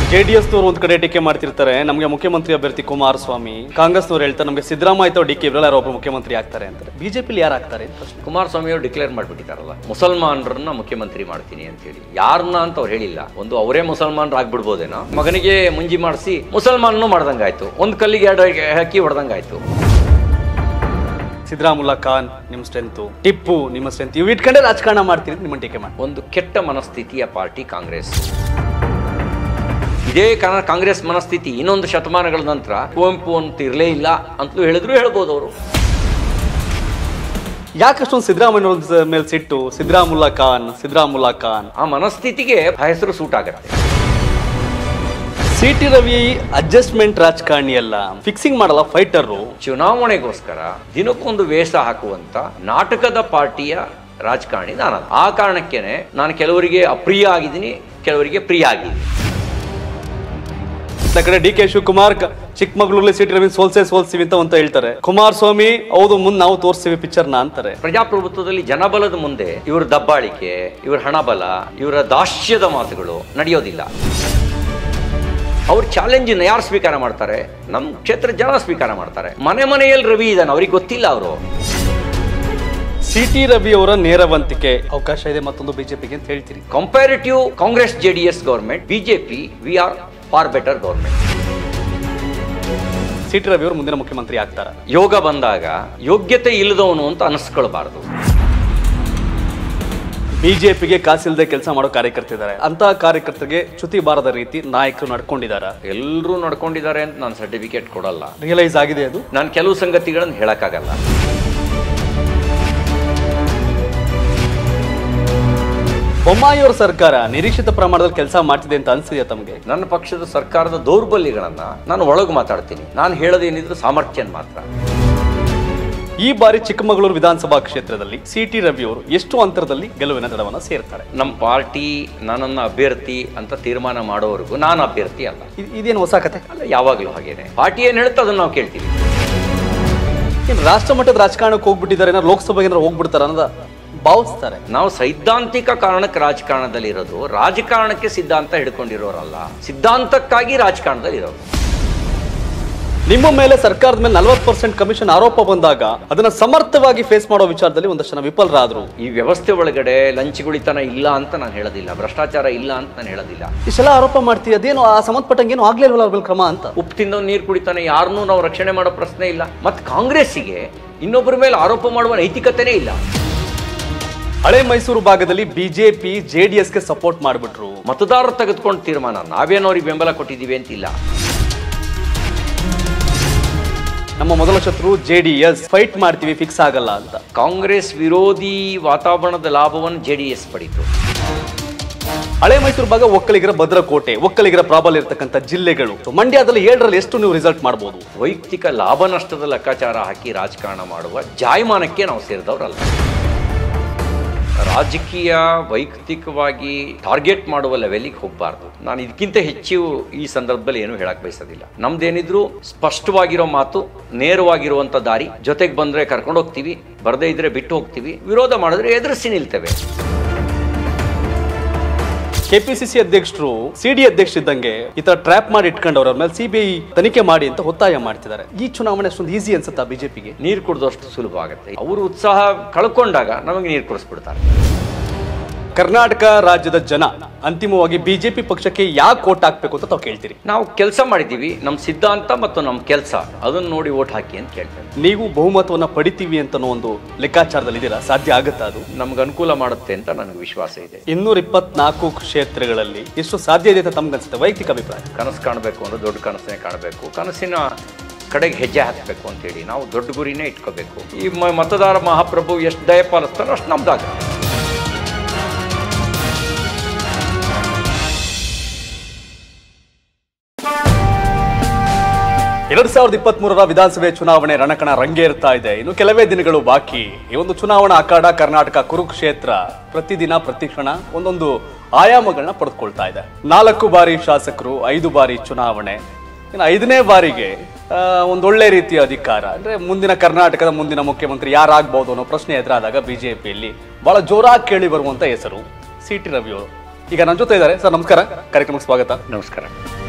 J D ಎಸ್ನವರು ಒಂದ್ ಕಡೆ ಟೀಕೆ ಮಾಡ್ತಿರ್ತಾರೆ ನಮಗೆ ಮುಖ್ಯಮಂತ್ರಿ ಅಭ್ಯರ್ಥಿ ಕುಮಾರಸ್ವಾಮಿ ಕಾಂಗ್ರೆಸ್ನವ್ರು ಹೇಳ್ತಾರೆ ನಮಗೆ ಸಿದ್ದರಾಮಯ್ಯ ಅಥವಾ ಡಿ ಕೆ ಇವರೆಲ್ಲ ಒಬ್ಬರು ಮುಖ್ಯಮಂತ್ರಿ ಆಗ್ತಾರೆ ಅಂತಾರೆ ಬಿಜೆಪಿಲಿ ಯಾರು ಆಗ್ತಾರೆ ಅಂತ ಪ್ರಶ್ನೆ. ಕುಮಾರಸ್ವಾಮಿ ಅವರು ಡಿಕ್ಲೇರ್ ಮಾಡಿಬಿಟ್ಟಿದ್ದಾರಲ್ಲ ಮುಸಲ್ಮಾನರನ್ನ ಮುಖ್ಯಮಂತ್ರಿ ಮಾಡ್ತೀನಿ ಅಂತ ಹೇಳಿ ಯಾರನ್ನ ಅಂತ ಅವ್ರು ಹೇಳಿಲ್ಲ ಒಂದು ಅವರೇ ಮುಸಲ್ಮಾನರು ಆಗ್ಬಿಡ್ಬೋದೇನೋ ಮಗನಿಗೆ ಮುಂಜಿ ಮಾಡಿಸಿ ಮುಸಲ್ಮಾನನು ಮಾಡ್ದಂಗಾಯ್ತು ಒಂದು ಕಲ್ಲಿಗೆ ಎರಡು ಹಾಕಿ ಹೊಡೆದಂಗಾಯ್ತು ಸಿದ್ದರಾಮುಲ್ಲಾ ಖಾನ್ ನಿಮ್ಮ ಸ್ಟ್ರೆಂತ್ ಟಿಪ್ಪು ನಿಮ್ಮ ಸ್ಟ್ರೆಂತ್ ಇವು ಇಟ್ಕೊಂಡೆ ರಾಜಕಾರಣ ಮಾಡ್ತೀರಿ ಅಂತ ನಿಮ್ಮ ಟೀಕೆ ಮಾಡಿ ಒಂದು ಕೆಟ್ಟ ಮನಸ್ಥಿತಿಯ ಪಾರ್ಟಿ ಕಾಂಗ್ರೆಸ್ ಇದೇ ಕಾರಣ ಕಾಂಗ್ರೆಸ್ ಮನಸ್ಥಿತಿ ಇನ್ನೊಂದು ಶತಮಾನಗಳ ನಂತರ ಕುವೆಂಪು ಅಂತ ಇರಲೇ ಇಲ್ಲ ಅಂತಲೂ ಹೇಳಿದ್ರು ಹೇಳ್ಬೋದು ಅವರು ಯಾಕಷ್ಟೊಂದು ಸಿದ್ದರಾಮಯ್ಯ ಮೇಲೆ ಸಿಟ್ಟು ಸಿದ್ದರಾಮುಲ್ಲಾ ಖಾನ್ ಸಿದ್ದರಾಮುಲ್ಲಾ ಖಾನ್ ಆ ಮನಸ್ಥಿತಿಗೆ ಆ ಹೆಸರು ಸೂಟ್ ಆಗುತ್ತೆ ಸಿ ಟಿ ರವಿ ಅಡ್ಜಸ್ಟ್ಮೆಂಟ್ ರಾಜಕಾರಣಿ ಅಲ್ಲ ಫಿಕ್ಸಿಂಗ್ ಮಾಡಲ್ಲ ಫೈಟರು ಚುನಾವಣೆಗೋಸ್ಕರ ದಿನಕ್ಕೊಂದು ವೇಷ ಹಾಕುವಂತ ನಾಟಕದ ಪಾರ್ಟಿಯ ರಾಜಕಾರಣಿ ನಾನಲ್ಲ ಆ ಕಾರಣಕ್ಕೇನೆ ನಾನು ಕೆಲವರಿಗೆ ಅಪ್ರಿಯ ಆಗಿದ್ದೀನಿ ಕೆಲವರಿಗೆ ಪ್ರಿಯ ಆಗಿದ್ದೀನಿ ಈ ಕಡೆ ಡಿ ಕೆ ಶಿವಕುಮಾರ್ ಕ- ಚಿಕ್ಕಮಗಳೂರಲ್ಲಿ ಸಿ ಟಿ ರವಿ ಸೋಲ್ಸೆ ಸೋಲ್ಸಿವಿ ಅಂತ ಅಂತ ಹೇಳ್ತಾರೆ ಕುಮಾರಸ್ವಾಮಿ ಹೌದು ಮುಂದೆ ನಾವು ತೋರಿಸ್ತೀವಿ ಪಿಕ್ಚರ್ನ ಅಂತಾರೆ ಪ್ರಜಾಪ್ರಭುತ್ವದಲ್ಲಿ ಜನಬಲದ ಮುಂದೆ ಇವರ ದಬ್ಬಾಳಿಕೆ ಇವರ ಹಣಬಲ ಇವರ ದಾಸ್ಯದ ಮಾತುಗಳು ನಡೆಯೋದಿಲ್ಲ ಅವ್ರ ಚಾಲೆಂಜ್ ಯಾರು ಸ್ವೀಕಾರ ಮಾಡ್ತಾರೆ ನಮ್ಮ ಕ್ಷೇತ್ರ ಜನ ಸ್ವೀಕಾರ ಮಾಡ್ತಾರೆ ಮನೆ ಮನೆಯಲ್ಲಿ ರವಿ ಇದ್ದಾನೆ ಅವ್ರಿಗೆ ಗೊತ್ತಿಲ್ಲ ಅವರು ಸಿ ಟಿ ರವಿ ಅವರ ನೇರವಂತಿಕೆ ಅವಕಾಶ ಇದೆ ಮತ್ತೊಂದು ಬಿಜೆಪಿಗೆ ಅಂತ ಹೇಳ್ತೀರಿ comparative Congress J D S government BJP we are for better government C T Ravi ಅವರು ಮುಂದಿನ ಮುಖ್ಯಮಂತ್ರಿ ಆಗ್ತಾರ ಯೋಗ ಬಂದಾಗ ಯೋಗ್ಯತೆ ಇಲ್ಲದವನು ಅಂತ ಅನಿಸ್ಕೊಳ್ಬಾರ್ದು ಬಿಜೆಪಿಗೆ ಕಾಸಿಲ್ಲದೆ ಕೆಲಸ ಮಾಡೋ ಕಾರ್ಯಕರ್ತಿದ್ದಾರೆ ಅಂತ ಕಾರ್ಯಕರ್ತರಿಗೆ ಚ್ಯುತಿ ಬಾರದ ರೀತಿ ನಾಯಕರು ನಡ್ಕೊಂಡಿದಾರ ಎಲ್ಲರೂ ನಡ್ಕೊಂಡಿದ್ದಾರೆ ಅಂತ ನಾನು ಸರ್ಟಿಫಿಕೇಟ್ ಕೊಡಲ್ಲ ರಿಯಲೈಸ್ ಆಗಿದೆ ಅದು ನಾನು ಕೆಲವು ಸಂಗತಿಗಳನ್ನು ಹೇಳಕ್ಕಾಗಲ್ಲ ಬೊಮ್ಮಾಯಿ ಅವ್ರ ಸರ್ಕಾರ ನಿರೀಕ್ಷಿತ ಪ್ರಮಾಣದಲ್ಲಿ ಕೆಲಸ ಮಾಡ್ತಿದೆ ಅಂತ ಅನ್ಸಿದೆಯಾ ತಮಗೆ ನನ್ನ ಪಕ್ಷದ ಸರ್ಕಾರದ ದೌರ್ಬಲ್ಯಗಳನ್ನ ನಾನು ಒಳಗೆ ಮಾತಾಡ್ತೀನಿ ನಾನು ಹೇಳೋದೇನಿದ್ರು ಸಾಮರ್ಥ್ಯನ ಮಾತ್ರ ಈ ಬಾರಿ ಚಿಕ್ಕಮಗಳೂರು ವಿಧಾನಸಭಾ ಕ್ಷೇತ್ರದಲ್ಲಿ ಸಿ ಟಿ ರವಿ ಅವರು ಎಷ್ಟು ಅಂತರದಲ್ಲಿ ಗೆಲುವಿನ ದಡವನ್ನ ಸೇರ್ತಾರೆ ನಮ್ಮ ಪಾರ್ಟಿ ನನ್ನನ್ನು ಅಭ್ಯರ್ಥಿ ಅಂತ ತೀರ್ಮಾನ ಮಾಡೋವರೆಗೂ ನಾನು ಅಭ್ಯರ್ಥಿ ಅಲ್ಲ ಇದ್- ಇದೇನು ಹೊಸ ಕತೆ ಅಲ್ಲ ಯಾವಾಗಲೂ ಹಾಗೇನೆ ಪಾರ್ಟಿ ಏನು ಹೇಳುತ್ತೆ ಅದನ್ನು ನಾವು ಕೇಳ್ತೀವಿ ಇನ್ನು ರಾಷ್ಟ್ರ ಮಟ್ಟದ ರಾಜಕಾರಣಕ್ಕೆ ಹೋಗ್ಬಿಟ್ಟಿದ್ದಾರೆ ಏನಾದ್ರು ಲೋಕಸಭೆಗೆ ಏನಾದ್ರು ಹೋಗ್ಬಿಡ್ತಾರ ಅನ್ನೋದ ಭಾವಿಸ್ತಾರೆ ನಾವು ಸೈದ್ಧಾಂತಿಕ ಕಾರಣಕ್ಕೆ ರಾಜಕಾರಣದಲ್ಲಿ ಇರೋದು ರಾಜಕಾರಣಕ್ಕೆ ಸಿದ್ಧಾಂತ ಹಿಡ್ಕೊಂಡಿರೋರಲ್ಲ ಸಿದ್ಧಾಂತಕ್ಕಾಗಿ ರಾಜಕಾರಣದಲ್ಲಿ ಇರೋರು ನಿಮ್ಮ ಮೇಲೆ ಸರ್ಕಾರದ ಮೇಲೆ ನಲವತ್ತು ಪರ್ಸೆಂಟ್ ಕಮಿಷನ್ ಆರೋಪ ಬಂದಾಗ ಅದನ್ನ ಸಮರ್ಥವಾಗಿ ಫೇಸ್ ಮಾಡೋ ವಿಚಾರದಲ್ಲಿ ಒಂದಷ್ಟು ಜನ ವಿಫಲರಾದ್ರು ಈ ವ್ಯವಸ್ಥೆ ಒಳಗಡೆ ಲಂಚಗುಳಿತನ ಇಲ್ಲ ಅಂತ ನಾನು ಹೇಳೋದಿಲ್ಲ ಭ್ರಷ್ಟಾಚಾರ ಇಲ್ಲ ಅಂತ ನಾನು ಹೇಳೋದಿಲ್ಲ ಇಷ್ಟೆಲ್ಲ ಆರೋಪ ಮಾಡ್ತೀವಿ ಅದೇನು ಆ ಸಂಬಂಧಪಟ್ಟಂಗೆ ಏನು ಆಗ್ಲೇ ಇಲ್ವಲ್ಲ ಅವ್ರ ಕ್ರಮ ಅಂತ ಉಪ್ಪು ತಿಂದವ್ ನೀರು ಕುಡಿತಾನೆ ಯಾರನ್ನೂ ನಾವು ರಕ್ಷಣೆ ಮಾಡೋ ಪ್ರಶ್ನೆ ಇಲ್ಲ ಮತ್ತು ಕಾಂಗ್ರೆಸ್ಸಿಗೆ ಇನ್ನೊಬ್ಬರ ಮೇಲೆ ಆರೋಪ ಮಾಡುವ ನೈತಿಕತೆನೇ ಇಲ್ಲ ಹಳೆ ಮೈಸೂರು ಭಾಗದಲ್ಲಿ ಬಿಜೆಪಿ ಜೆಡಿಎಸ್ಗೆ ಸಪೋರ್ಟ್ ಮಾಡಿಬಿಟ್ರು ಮತದಾರರು ತೆಗೆದುಕೊಂಡು ತೀರ್ಮಾನ ನಾವೇನೋ ಅವ್ರಿಗೆ ಬೆಂಬಲ ಕೊಟ್ಟಿದ್ದೀವಿ ಅಂತಿಲ್ಲ ನಮ್ಮ ಮೊದಲ ಶತ್ರು ಜೆಡಿಎಸ್ ಫೈಟ್ ಮಾಡ್ತೀವಿ ಫಿಕ್ಸ್ ಆಗಲ್ಲ ಅಂತ ಕಾಂಗ್ರೆಸ್ ವಿರೋಧಿ ವಾತಾವರಣದ ಲಾಭವನ್ನು ಜೆ ಡಿ ಎಸ್ ಪಡೀತು ಹಳೆ ಮೈಸೂರು ಭಾಗ ಒಕ್ಕಲಿಗರ ಭದ್ರಕೋಟೆ ಒಕ್ಕಲಿಗರ ಪ್ರಾಬಲ್ಯ ಇರತಕ್ಕಂಥ ಜಿಲ್ಲೆಗಳು So, ಮಂಡ್ಯದಲ್ಲಿ ಏಳರಲ್ಲಿ ಎಷ್ಟು ನೀವು ರಿಸಲ್ಟ್ ಮಾಡಬಹುದು ವೈಯಕ್ತಿಕ ಲಾಭ ನಷ್ಟದ ಲೆಕ್ಕಾಚಾರ ಹಾಕಿ ರಾಜಕಾರಣ ಮಾಡುವ ಜಾಯಮಾನಕ್ಕೆ ನಾವು ಸೇರಿದವರಲ್ಲ ರಾಜಕೀಯ ವೈಯಕ್ತಿಕವಾಗಿ ಟಾರ್ಗೆಟ್ ಮಾಡುವ ಲೆವೆಲಿಗೆ ಹೋಗಬಾರ್ದು ನಾನು ಇದಕ್ಕಿಂತ ಹೆಚ್ಚು ಈ ಸಂದರ್ಭದಲ್ಲಿ ಏನು ಹೇಳಕ್ ಬಯಸೋದಿಲ್ಲ ನಮ್ದೇನಿದ್ರು ಸ್ಪಷ್ಟವಾಗಿರೋ ಮಾತು ನೇರವಾಗಿರುವಂಥ ದಾರಿ ಜೊತೆಗೆ ಬಂದರೆ ಕರ್ಕೊಂಡು ಹೋಗ್ತೀವಿ ಬರದೇ ಇದ್ರೆ ಬಿಟ್ಟು ಹೋಗ್ತೀವಿ ವಿರೋಧ ಮಾಡಿದ್ರೆ ಎದುರಿಸಿ ನಿಲ್ತೇವೆ ಕೆಪಿಸಿಸಿ ಅಧ್ಯಕ್ಷರು ಸಿಡಿ ಅಧ್ಯಕ್ಷ ಇದ್ದಂಗೆ ಈ ತರ ಟ್ರ್ಯಾಪ್ ಮಾಡಿ ಇಟ್ಕೊಂಡವ್ರ ಮೇಲೆ ಸಿಬಿಐ ತನಿಖೆ ಮಾಡಿ ಅಂತ ಒತ್ತಾಯ ಮಾಡ್ತಿದ್ದಾರೆ ಈ ಚುನಾವಣೆ ಅಷ್ಟೊಂದು ಈಸಿ ಅನ್ಸುತ್ತಾ ಬಿಜೆಪಿಗೆ ನೀರು ಕುಡಿದಷ್ಟು ಸುಲಭ ಆಗುತ್ತೆ ಅವರು ಉತ್ಸಾಹ ಕಳ್ಕೊಂಡಾಗ ನಮಗೆ ನೀರು ಕುಡಿಸ್ಬಿಡ್ತಾರೆ ಕರ್ನಾಟಕ ರಾಜ್ಯದ ಜನ ಅಂತಿಮವಾಗಿ ಬಿಜೆಪಿ ಪಕ್ಷಕ್ಕೆ ಯಾಕೆ ಓಟ್ ಹಾಕ್ಬೇಕು ಅಂತ ತಾವು ಕೇಳ್ತೀರಿ ನಾವು ಕೆಲಸ ಮಾಡಿದ್ದೀವಿ ನಮ್ಮ ಸಿದ್ಧಾಂತ ಮತ್ತು ನಮ್ಮ ಕೆಲಸ ಅದನ್ನು ನೋಡಿ ಓಟ್ ಹಾಕಿ ಅಂತ ಕೇಳ್ತೇನೆ ನೀವು ಬಹುಮತವನ್ನ ಪಡಿತೀವಿ ಅಂತ ಒಂದು ಲೆಕ್ಕಾಚಾರದಲ್ಲಿ ಇದ್ದೀರಾ ಸಾಧ್ಯ ಆಗುತ್ತಾ ಅದು ನಮ್ಗೆ ಅನುಕೂಲ ಮಾಡುತ್ತೆ ಅಂತ ನನಗೆ ವಿಶ್ವಾಸ ಇದೆ ಇನ್ನೂರ ಇಪ್ಪತ್ನಾಲ್ಕು ಕ್ಷೇತ್ರಗಳಲ್ಲಿ ಎಷ್ಟು ಸಾಧ್ಯ ಇದೆ ಅಂತ ತಮ್ಗೆ ಅನ್ಸುತ್ತೆ ವೈಯಕ್ತಿಕ ಅಭಿಪ್ರಾಯ ಕನಸು ಕಾಣಬೇಕು ಅಂದ್ರೆ ದೊಡ್ಡ ಕನಸನ್ನೇ ಕಾಣಬೇಕು ಕನಸಿನ ಕಡೆಗೆ ಹೆಜ್ಜೆ ಹಾಕಬೇಕು ಅಂತೇಳಿ ನಾವು ದೊಡ್ಡ ಗುರಿನೇ ಇಟ್ಕೋಬೇಕು ಈ ಮ- ಮತದಾರ ಮಹಾಪ್ರಭು ಎಷ್ಟು ದಯ ಪಾಲಿಸ್ತಾರೋ ಅಷ್ಟು ನಮ್ದಾಗ ಎರಡ್ ಸಾವಿರದ ಇಪ್ಪತ್ತ್ ಮೂರರ ವಿಧಾನಸಭೆ ಚುನಾವಣೆ ರಣಕಣ ರಂಗೇರ್ತಾ ಇದೆ ಇನ್ನು ಕೆಲವೇ ದಿನಗಳು ಬಾಕಿ ಈ ಒಂದು ಚುನಾವಣಾ ಅಖಾಡ ಕರ್ನಾಟಕ ಕುರುಕ್ಷೇತ್ರ ಪ್ರತಿದಿನ ಪ್ರತಿಕ್ಷಣ ಒಂದೊಂದು ಆಯಾಮಗಳನ್ನ ಪಡೆದುಕೊಳ್ತಾ ಇದೆ ನಾಲ್ಕು ಬಾರಿ ಶಾಸಕರು ಐದು ಬಾರಿ ಚುನಾವಣೆ ಇನ್ನು ಐದನೇ ಬಾರಿಗೆ ಆ, ಒಂದೊಳ್ಳೆ ರೀತಿಯ ಅಧಿಕಾರ ಅಂದ್ರೆ ಮುಂದಿನ ಕರ್ನಾಟಕದ ಮುಂದಿನ ಮುಖ್ಯಮಂತ್ರಿ ಯಾರಾಗ್ಬೋದು ಅನ್ನೋ ಪ್ರಶ್ನೆ ಎದುರಾದಾಗ ಬಿಜೆಪಿಯಲ್ಲಿ ಬಹಳ ಜೋರಾಗಿ ಕೇಳಿ ಬರುವಂತ ಹೆಸರು ಸಿ ಟಿ ರವಿ ಅವರು ಈಗ ನನ್ನ ಜೊತೆ ಇದ್ದಾರೆ ಸರ್ ನಮಸ್ಕಾರ ಕಾರ್ಯಕ್ರಮಕ್ಕೆ ಸ್ವಾಗತ ನಮಸ್ಕಾರ